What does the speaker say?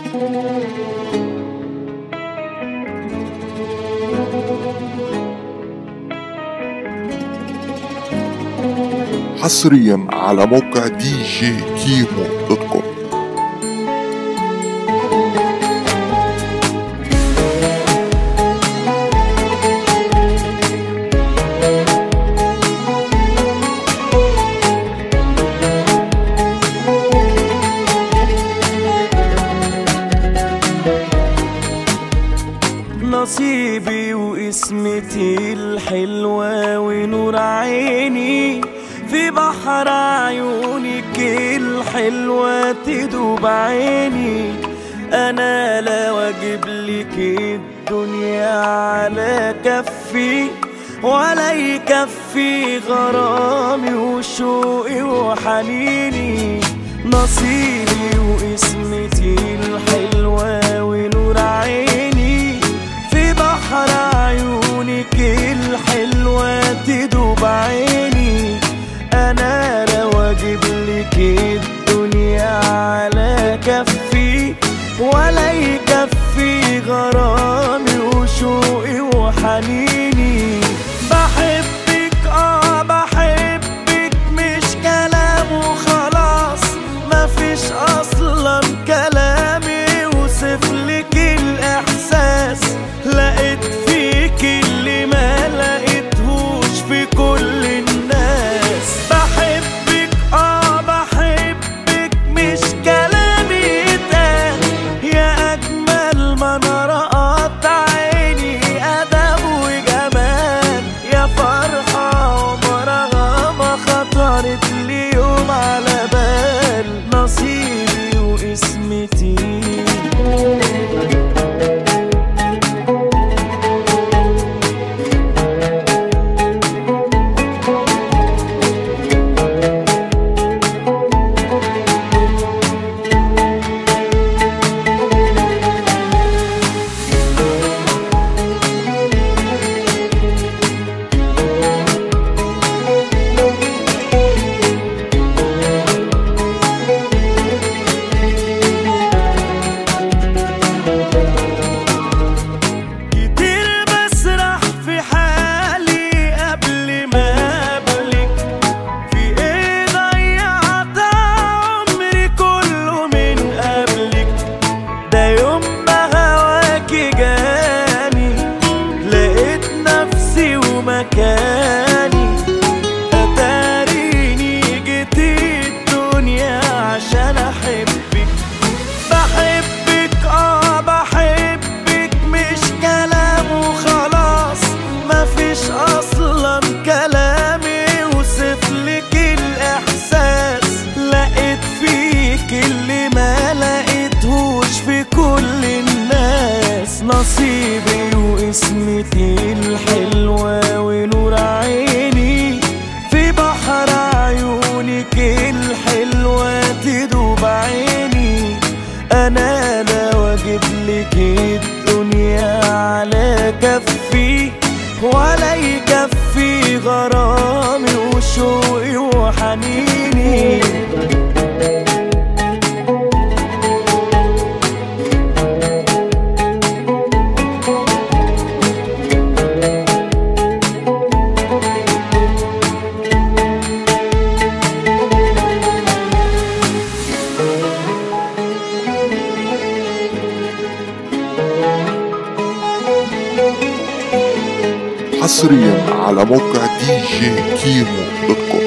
حصريا على موقع دي جي كيمو دوت كوم نصيبي واسمتي الحلوة ونور عيني في بحر عيونك الحلوة تدوب عيني أنا لو أجيب لك الدنيا على كفي ولا يكفي غرامي وشوقي وحنيني نصيبي واسمتي الحلوة ونور عيني في بحر عيونك الحلوة تدوب عيني أنا لو أجيب لك الدنيا على كفي ولا يكفي غرامي وشوقي وحنيني بحبك اه بحبك مش كلام وخلاص مفيش اصلا كلام يوصف لك الاحساس لقيت فيك اللي ما لقيتهوش في كل الناس بحبك اه بحبك مش كلامي يتقال يا اجمل منظر قطع عيني ادب وجمال يا فرحه عمرها ما خطرت لي يوم على بال نصيبي واسمتي كتير بسرح في حالي قبل ما قبلك في ايه ضيعت عمري كله من قبلك ده يوم ما هواكي جاني لقيت نفسي ومكاني اتاريني جيتي الدنيا عشان احبك بحبك اه بحبك مش كلام وخلاص مفيش اصلا كلام يوصف لك الاحساس لقيت فيك اللي ما لقيتهوش في كل الناس نصيبي واسمتي الحلوة ونور عيني في بحر عيونك الحلوة تدوب عيني انا لو اجيب لك الدنيا على كفي ولا يكفي غرامي وشوقي وحنيني حصريا على موقع دي جي كيمو دوت كوم